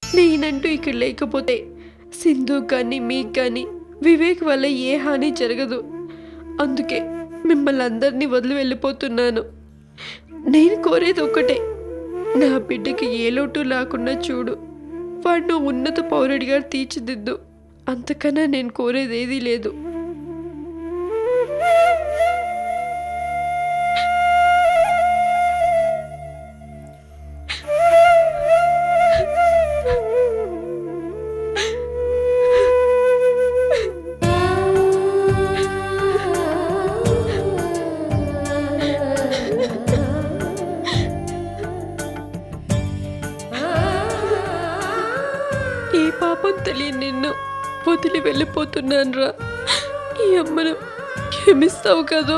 నేనంటూ ఇక్కడ లేకపోతే సింధు కానీ మీకు కానీ వివేక్ వల్ల ఏ హాని జరగదు అందుకే మిమ్మల్ని అందరినీ వదిలి వెళ్ళిపోతున్నాను నేను కోరేది ఒకటే నా బిడ్డకి ఏ లోటు లేకుండా చూడు వాడిని ఉన్నత పౌరుడిగా తీర్చిదిద్దు అంతకన్నా నేను కోరేది ఏదీ లేదు ఏ పాపం తెలియని నిన్ను వదిలి వెళ్ళిపోతున్నాను రా ఈ అమ్మను క్షమిస్తావు కదో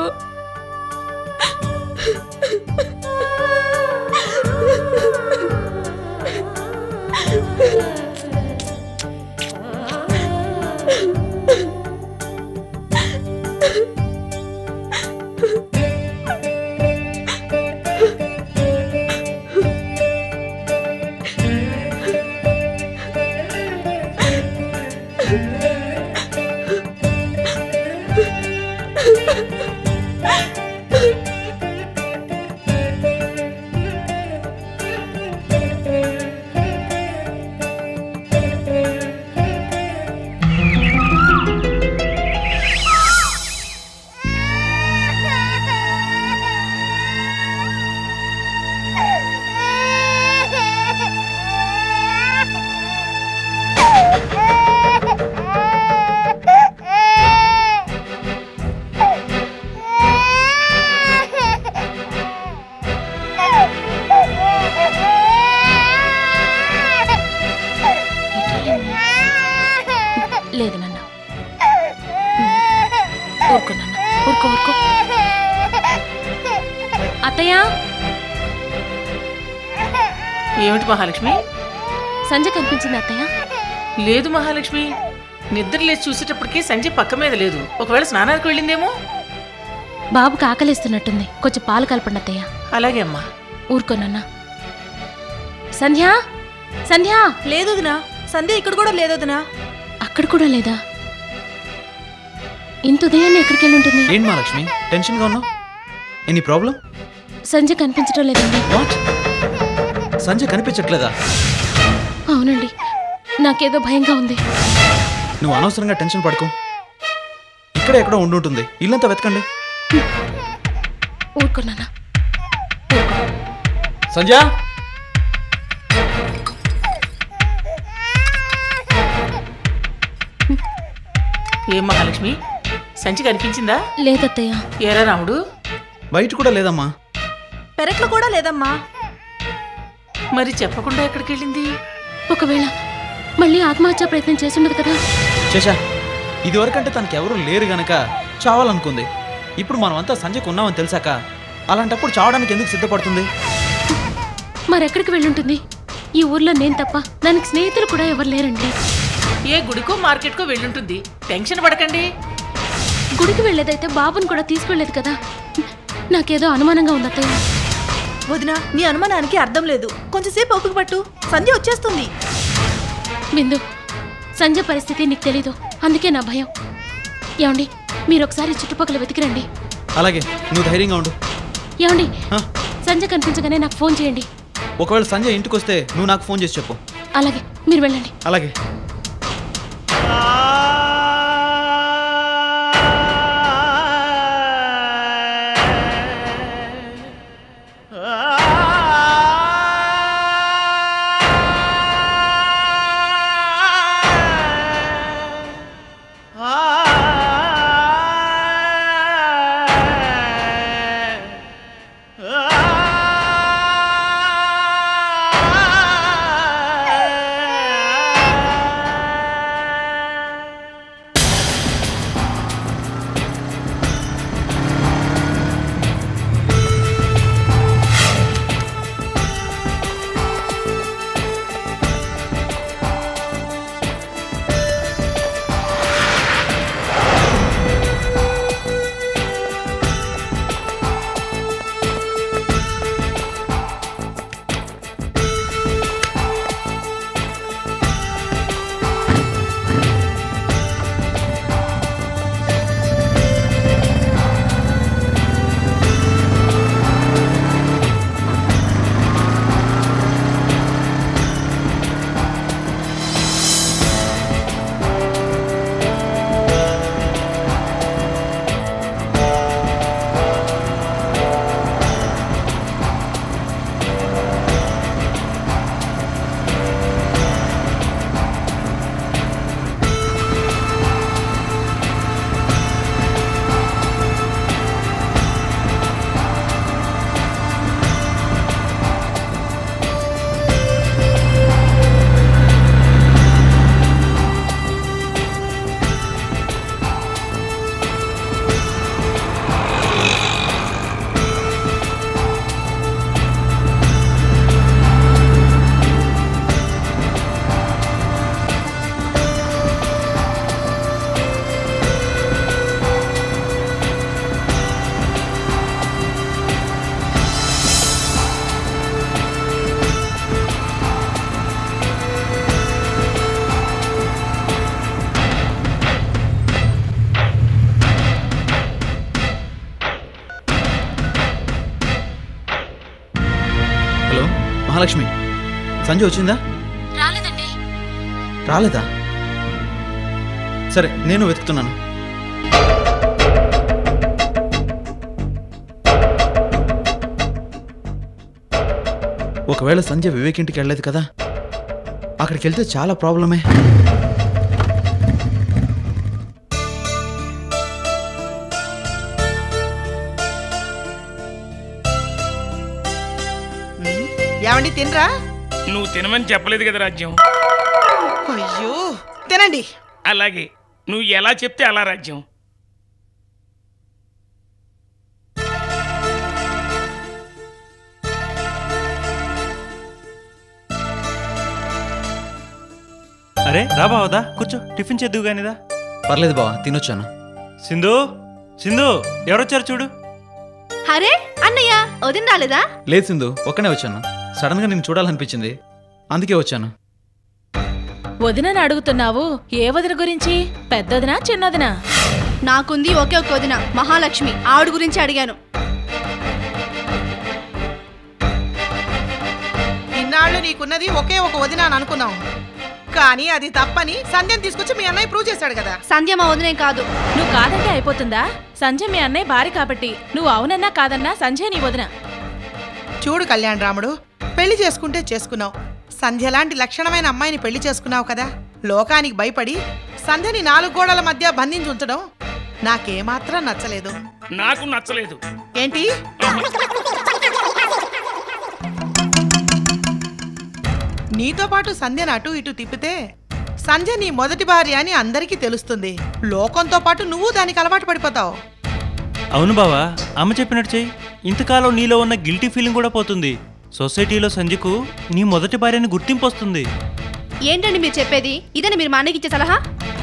లేదు నాన్న ఊరుకో నాన్న ఊరుకో ఊరుకో అత్తయ్య ఏమిటి మహాలక్ష్మి సంజయ్ కనిపించింది అత్తయ్య లేదు మహాలక్ష్మి నిద్ర లేచి చూసేటప్పటికి సంజయ్ పక్క మీద లేదు ఒకవేళ స్నానానికి వెళ్ళిందేమో బాబుకి ఆకలిస్తున్నట్టుంది కొంచెం పాలు కలపండి అత్తయ్య అలాగే అమ్మా ఊరుకో నాన్న సంధ్య సంధ్య లేదు వదినా సంధ్య ఇక్కడ కూడా లేదు వదినా అక్కడ కూడా లేదా ఇంత ఉదయాన్నే ఎక్కడికి వెళ్ళి ఉంటుంది ఏంటి మా లక్ష్మి టెన్షన్గా ఉన్నావు ఎనీ ప్రాబ్లం సంజయ్ కనిపించడం లేదండి వాట్ సంజయ్ కనిపించట్లేదా అవునండి నాకేదో భయంగా ఉంది నువ్వు అనవసరంగా టెన్షన్ పడుకో ఇక్కడే ఎక్కడో ఉండి ఉంటుంది ఇల్లంతా వెతకండి ఊరుకో నాన్న సంజయ్ ఏం మహాలక్ష్మి సంచి కనిపించిందా లేదత్తయ్య ఏరా రాముడు బయట కూడా లేదమ్మా పెరట్లో కూడా లేదమ్మా మరి చెప్పకుండా ఎక్కడికి వెళ్ళింది ఒకవేళ మళ్ళీ ఆత్మహత్య ప్రయత్నం చేస్తుండదు కదా చేశా ఇదివరకంటే తనకి ఎవరు లేరు గనక చావాలనుకుంది ఇప్పుడు మనమంతా సంజయ్కి ఉన్నామని తెలిసాక అలాంటప్పుడు చావడానికి ఎందుకు సిద్ధపడుతుంది మరెక్కడికి వెళ్ళుంటుంది ఈ ఊర్లో నేను తప్ప దానికి స్నేహితులు కూడా ఎవరు లేరండి ఏ గుడికో మార్కెట్కో వెళ్ళుంటుంది టెన్షన్ పడకండి గుడికి వెళ్ళేదైతే బాబుని కూడా తీసుకెళ్లేదు కదా నాకేదో అనుమానంగా ఉంది అత్తయ్య వదినా నీ అనుమానానికి అర్థం లేదు కొంచెంసేపు ఓపిక పట్టు సంధ్య వచ్చేస్తుంది బిందు సంజయ్ పరిస్థితి నీకు తెలీదు అందుకే నా భయం ఏమండి మీరు ఒకసారి చుట్టుపక్కల వెతికిరండి అలాగే నువ్వు ధైర్యంగా ఉండు ఏమండి హ? సంజయ్ కనిపించగానే నాకు ఫోన్ చేయండి ఒకవేళ సంజయ్ ఇంటికి వస్తే నువ్వు నాకు ఫోన్ చేసి చెప్పు అలాగే మీరు వెళ్ళండి అలాగే మహాలక్ష్మి సంజయ్ వచ్చిందా రాలేదండి రాలేదా సరే నేను వెతుకుతున్నాను ఒకవేళ సంజయ్ వివేక్ ఇంటికి వెళ్ళలేదు కదా అక్కడికి వెళ్తే చాలా ప్రాబ్లమే ఏమండి తినరా నువ్వు తినమని చెప్పలేదు కదా రాజ్యం అయ్యో తినండి అలాగే నువ్వు ఎలా చెప్తే అలా రాజ్యం అరే రా బావదా కూర్చో టిఫిన్ చేద్దువు గానిదా పర్లేదు బావా తినొచ్చాను సింధు సింధు ఎవరొచ్చారు చూడు అరే అన్నయ్య వదిన రాలేదా లేదు సింధు ఒక్కనే వచ్చాను సడన్గా నేను చూడాలనిపించింది అందుకే వచ్చాను వదినని అడుగుతున్నావు ఏ వదిన గురించి పెద్దదినా చిన్నదినా నాకుంది ఒకే ఒక వదిన మహాలక్ష్మి ఆవిడ గురించి అడిగాను ఇన్నాళ్ళు నీకున్నది ఒకే ఒక వదిన అని అనుకున్నాం కానీ అది తప్పని సంధ్యను తీసుకొచ్చి మీ అన్నయ్య ప్రూవ్ చేశాడు కదా సంధ్య మా వదినే కాదు నువ్వు కాదంటే అయిపోతుందా సంజయ్ మీ అన్నయ్య భార్య కాబట్టి నువ్వు అవునన్నా కాదన్నా సంజయ్ నీ వదిన చూడు కళ్యాణ్ రాముడు పెళ్లి చేసుకుంటే చేసుకున్నావు సంధ్య లాంటి లక్షణమైన అమ్మాయిని పెళ్లి చేసుకున్నావు కదా లోకానికి భయపడి సంధ్యని నాలుగు గోడల మధ్య బంధించి ఉంచడం నాకేమాత్రం నచ్చలేదు నాకు నచ్చలేదు ఏంటి నీతో పాటు సంధ్యను అటు ఇటు తిప్పితే సంధ్య నీ మొదటి భార్య అని అందరికీ తెలుస్తుంది లోకంతో పాటు నువ్వు దానికి అలవాటు పడిపోతావు అవును బావా అమ్మ చెప్పినట్టు చెయ్యి ఇంతకాలం నీలో ఉన్న గిల్టీ ఫీలింగ్ కూడా పోతుంది సొసైటీలో సంజయ్కు నీ మొదటి భార్యని గుర్తింపు వస్తుంది ఏంటండి మీరు చెప్పేది ఇదని మీరు మా అన్నయ్యకి ఇచ్చే సలహా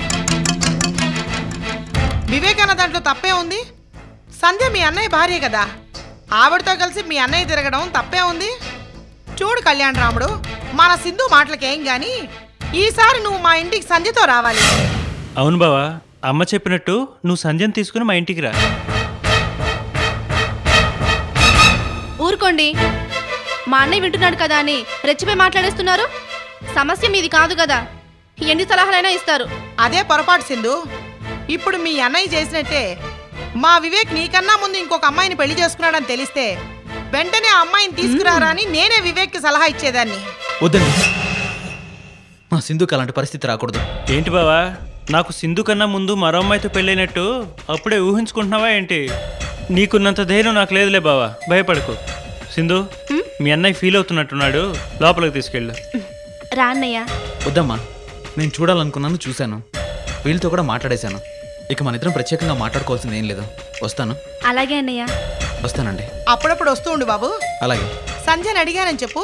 వివేకానంద దాంట్లో తప్పే ఉంది సంధ్య మీ అన్నయ్య భార్య కదా ఆవిడతో కలిసి మీ అన్నయ్య తిరగడం తప్పే ఉంది చూడు కళ్యాణ్ రాముడు మన సింధు మాటలకేం గాని ఈసారి నువ్వు మా ఇంటికి సంధ్యతో రావాలి అవును బావా అమ్మ చెప్పినట్టు నువ్వు సంజయ్ తీసుకుని మా ఇంటికి రా ఊరుకోండి మా అన్నయ్య వింటున్నాడు కదా అని రెచ్చిపోయి మాట్లాడేస్తున్నారు సమస్య మీది కాదు కదా ఎన్ని సలహాలైనా ఇస్తారు అదే పొరపాటు సింధు ఇప్పుడు మీ అన్నయ్య చేసినట్టే మా వివేక్ నీకన్నా ముందు ఇంకొక అమ్మాయిని పెళ్లి చేసుకున్నాడని తెలిస్తే వెంటనే ఆ అమ్మాయిని తీసుకురారా అని నేనే వివేక్కి సలహా ఇచ్చేదాన్ని వద్దండి మా సింధుకి అలాంటి పరిస్థితి రాకూడదు ఏంటి బావా నాకు సింధు కన్నా ముందు మరో అమ్మాయితో పెళ్ళైనట్టు అప్పుడే ఊహించుకుంటున్నావా ఏంటి నీకున్నంత ధైర్యం నాకు లేదులే బావా భయపడకు సింధు మీ అన్నయ్య ఫీల్ అవుతున్నట్టున్నాడు లోపలికి తీసుకెళ్ళు రా అన్నయ్య వద్దమ్మా నేను చూడాలనుకున్నాను చూశాను వీళ్ళతో కూడా మాట్లాడేశాను ఇక మన ఇద్దరం ప్రత్యేకంగా మాట్లాడుకోవాల్సింది ఏం లేదు వస్తాను అలాగే అన్నయ్య వస్తానండి అప్పుడప్పుడు వస్తూ ఉండు బాబు అలాగే సంధ్యని అడిగానని చెప్పు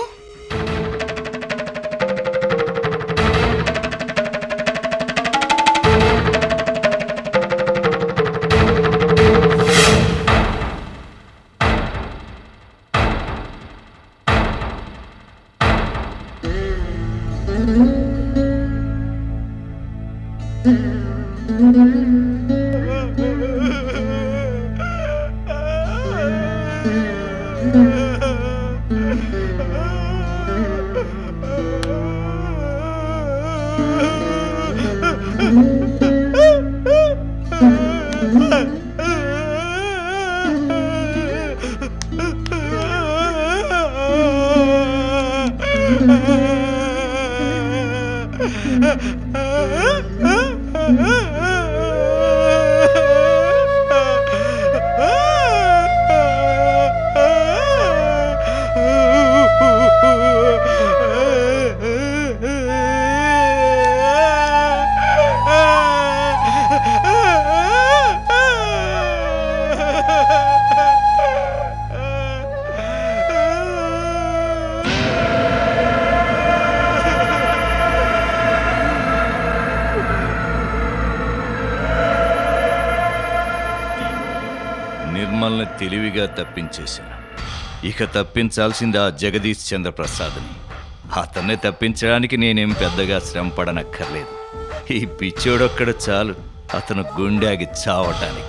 నిర్మల్ని తెలివిగా తప్పించేశాను ఇక తప్పించాల్సింది ఆ జగదీష్ చంద్ర ప్రసాద్ని అతన్ని తప్పించడానికి నేనేం పెద్దగా శ్రమ పడనక్కర్లేదు ఈ పిచ్చోడొక్కడు చాలు అతను గుండెకి చావటానికి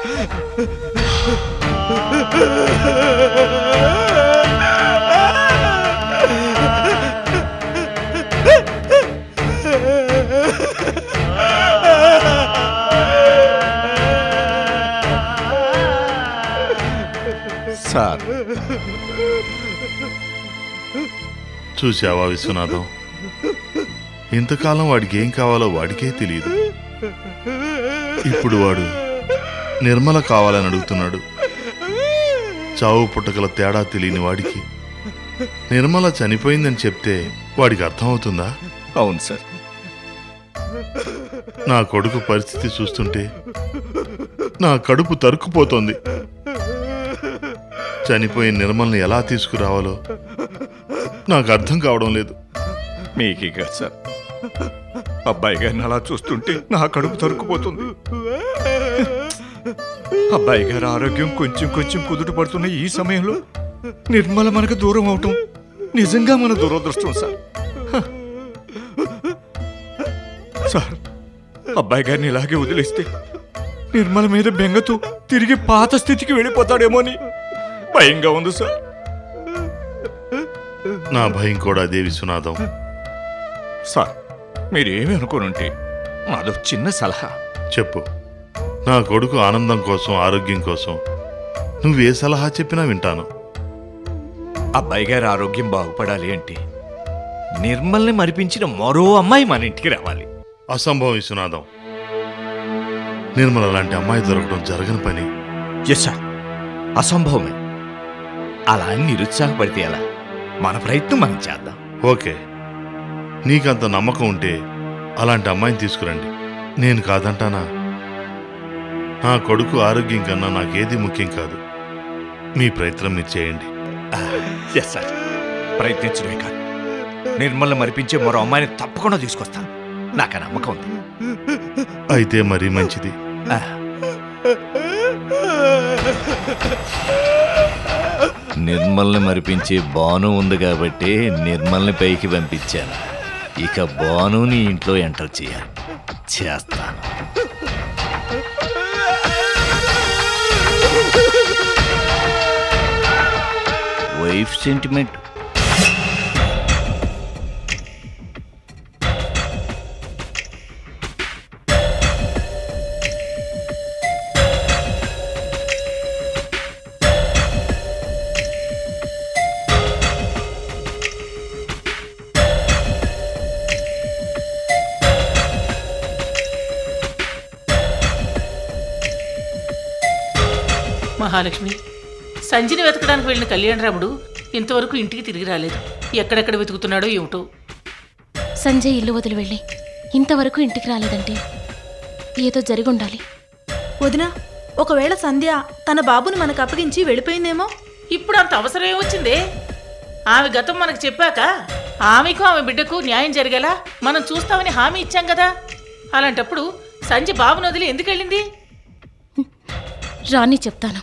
ఆ చూశావా విశ్వనాథం ఇంతకాలం వాడికి ఏం కావాలో వాడికే తెలియదు ఇప్పుడు వాడు నిర్మల కావాలని అడుగుతున్నాడు చావు పుట్టగల తేడా తెలియని వాడికి నిర్మల చనిపోయిందని చెప్తే వాడికి అర్థమవుతుందా అవును సార్ నా కొడుకు పరిస్థితి చూస్తుంటే నా కడుపు తరుక్కుపోతోంది చనిపోయిన నిర్మల్ని ఎలా తీసుకురావాలో నాకు అర్థం కావడం లేదు మీకే కాదు సార్ అబ్బాయి గారిని అలా చూస్తుంటే నా కడుపు తరుక్కుపోతుంది అబ్బాయి గారి ఆరోగ్యం కొంచెం కొంచెం కుదుట పడుతున్న ఈ సమయంలో నిర్మల మనకు దూరం అవటం నిజంగా మన దురదృష్టం సార్ హ. సార్ అబ్బాయి గారిని ఇలాగే వదిలేస్తే నిర్మల మీద బెంగతో తిరిగి పాత స్థితికి వెళ్ళిపోతాడేమో అని భయంగా ఉంది సార్ నా భయం కూడా అదే విశ్వనాథం సార్ మీరేమి అనుకోనుంటే మాదో చిన్న సలహా చెప్పు నా కొడుకు ఆనందం కోసం ఆరోగ్యం కోసం నువ్వే సలహా చెప్పినా వింటాను అబ్బాయి గారి ఆరోగ్యం బాగుపడాలి అంటే నిర్మల్ని మరిపించిన మరో అమ్మాయి మన ఇంటికి రావాలి అసంభవం విశ్వనాథం నిర్మల లాంటి అమ్మాయి దొరకడం జరగని పని ఎస్ సార్ అసంభవమే అలా అని నిరుత్సాహపడితే ఎలా మన ప్రయత్నం మనం చేద్దాం ఓకే నీకంత నమ్మకం ఉంటే అలాంటి అమ్మాయిని తీసుకురండి నేను కాదంటానా నా కొడుకు ఆరోగ్యం కన్నా నాకేది ముఖ్యం కాదు మీ ప్రయత్నం మీరు చేయండి ఎస్ సార్ ప్రయత్నించడమే కాదు నిర్మల్ని మరిపించే మరో అమ్మాయిని తప్పకుండా తీసుకొస్తాను నాకు ఆ నమ్మకం ఉంది అయితే మరీ మంచిది ఆ. నిర్మల్ని మరిపించే బాను ఉంది కాబట్టి నిర్మల్ని పైకి పంపించాను ఇక బానుని ఇంట్లో ఎంటర్ చేయాలి చేస్తాను వైఫ్ సెంటిమెంట్ మహాలక్ష్మి సంజని వెతకడానికి వెళ్ళిన కళ్యాణరాముడు ఇంతవరకు ఇంటికి తిరిగి రాలేదు ఎక్కడెక్కడ వెతుకుతున్నాడో ఏమిటో సంజయ్ ఇల్లు వదిలి వెళ్ళి ఇంతవరకు ఇంటికి రాలేదంటే ఏదో జరిగి ఉండాలి వదినా ఒకవేళ సంధ్య తన బాబుని మనకు అప్పగించి వెళ్ళిపోయిందేమో ఇప్పుడు అంత అవసరం ఏమొచ్చిందే ఆమె గతం మనకు చెప్పాక ఆమెకు ఆమె బిడ్డకు న్యాయం జరిగేలా మనం చూస్తామని హామీ ఇచ్చాం కదా అలాంటప్పుడు సంజయ్ బాబును వదిలి ఎందుకు వెళ్ళింది రాని చెప్తాను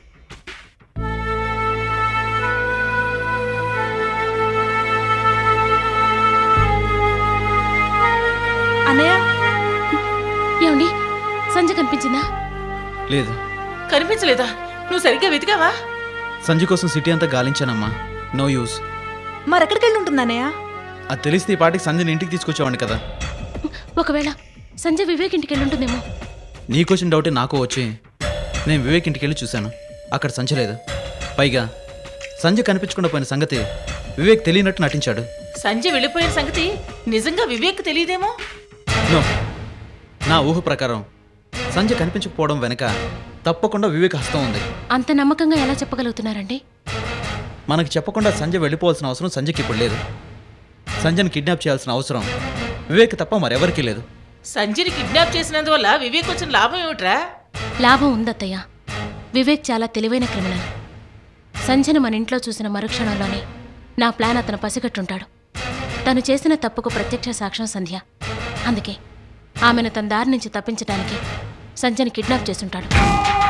అన్నయ్య ఏమండి సంజయ్ కనిపించిందా లేదు కనిపించలేదా నువ్వు సరిగ్గా వెతికావా సంజయ్ కోసం సిటీ అంతా గాలించానమ్మా నో యూస్ మరెక్కడికి వెళ్ళి ఉంటుంది అన్నయ్య అది తెలిస్తే ఈ పాటికి సంజయ్ని ఇంటికి తీసుకొచ్చేవాడిని కదా ఒకవేళ సంజయ్ వివేక్ ఇంటికి వెళ్ళి ఉంటుందేమో నీకు వచ్చిన డౌటే నాకు వచ్చి నేను వివేక్ ఇంటికి వెళ్ళి చూశాను అక్కడ సంజయ్ లేదు పైగా సంజయ్ కనిపించకుండా పోయిన సంగతి వివేక్ తెలియనట్టు నటించాడు సంజయ్ వెళ్ళిపోయిన సంగతి నిజంగా వివేక్ తెలియదేమో నో నా ఊహ ప్రకారం సంజయ్ కనిపించకపోవడం వెనక తప్పకుండా వివేక్ హస్తం ఉంది అంత నమ్మకంగా ఎలా చెప్పగలుగుతున్నారండి మనకి చెప్పకుండా సంజయ్ వెళ్ళిపోవాల్సిన అవసరం సంజయ్కి ఇప్పుడు లేదు సంజయ్ని కిడ్నాప్ చేయాల్సిన అవసరం వివేక్ తప్ప మరెవరికీ లేదు సంజయ్ని కిడ్నాప్ చేసినందువల్ల వివేక్ వచ్చిన లాభం ఏమిట్రా లాభం ఉందత్తయ్య వివేక్ చాలా తెలివైన క్రిమినల్ సంజన మన ఇంట్లో చూసిన మరుక్షణంలోనే నా ప్లాన్ అతను పసిగట్టుంటాడు తను చేసిన తప్పుకు ప్రత్యక్ష సాక్ష్యం సంధ్య అందుకే ఆమెను తన దారి నుంచి తప్పించడానికి సంజని కిడ్నాప్ చేసుంటాడు